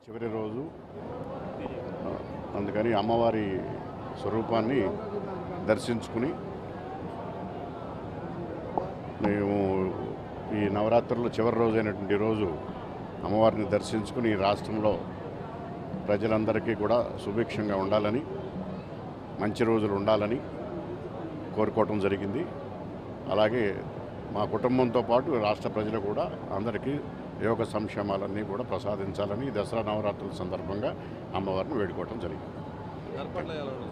చివరి రోజు ఆ, అందుకని అమ్మవారి స్వరూపాన్ని దర్శించుకుని మేము ఈ నవరాత్రుల్లో చివరి రోజు అయినటువంటి రోజు అమ్మవారిని దర్శించుకుని ఈ రాష్ట్రంలో ప్రజలందరికీ కూడా సుభిక్షంగా ఉండాలని మంచి రోజులు ఉండాలని కోరుకోవటం జరిగింది అలాగే మా కుటుంబంతో పాటు రాష్ట్ర ప్రజలు కూడా అందరికీ యోగ సంక్షేమాలన్నీ కూడా ప్రసాదించాలని ఈ దసరా నవరాత్రుల సందర్భంగా అమ్మవారిని వేడుకోవటం జరిగింది ఏర్పాట్లు ఎలా ఉన్నాయి?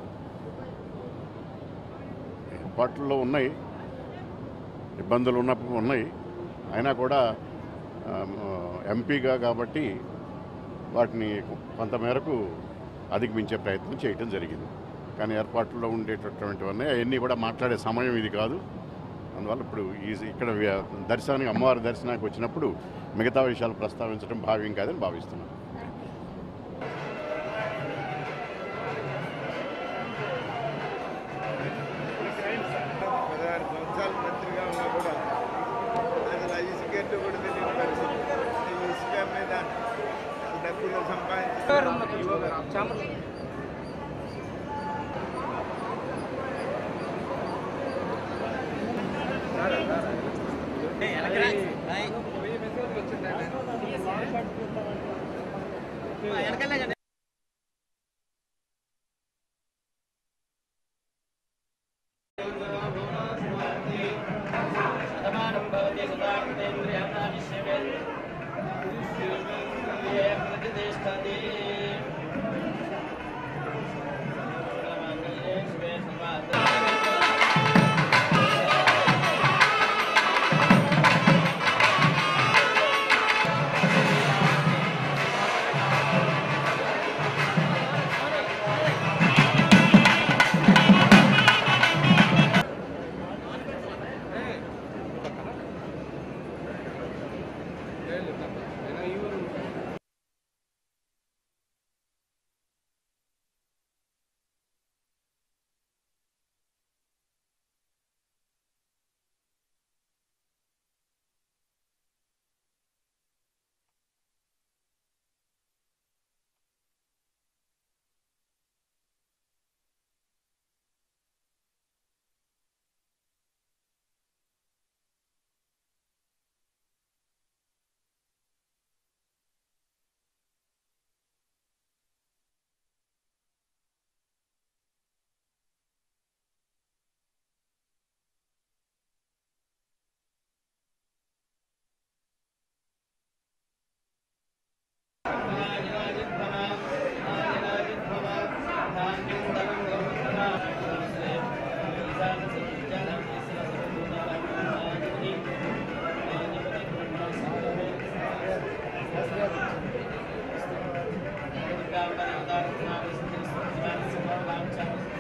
ఏర్పాట్లలో ఉన్నాయి ఇబ్బందులు ఉన్నప్పుడు ఉన్నాయి అయినా కూడా ఆ, ఎంపీగా కాబట్టి వాటిని కొంతమేరకు అధిగమించే ప్రయత్నం చేయటం జరిగింది కానీ ఏర్పాట్లలో ఉండేటటువంటివన్నీ అవన్నీ కూడా మాట్లాడే సమయం ఇది కాదు అందువల్ల ఇప్పుడు ఈ ఇక్కడ వ్య- దర్శనానికి అమ్మవారి దర్శనానికి వచ్చినప్పుడు మిగతా విషయాలు ప్రస్తావించడం భావ్యం కాదని భావిస్తున్నాను పదహారు సంవత్సరాలు మంత్రిగా ఉన్నా కూడా అసలు ఇసుక ఏంటో కూడా తెలియని పరిస్థితి ఈ ఇసుక మీద డబ్బులు సంపాదించి Thank you.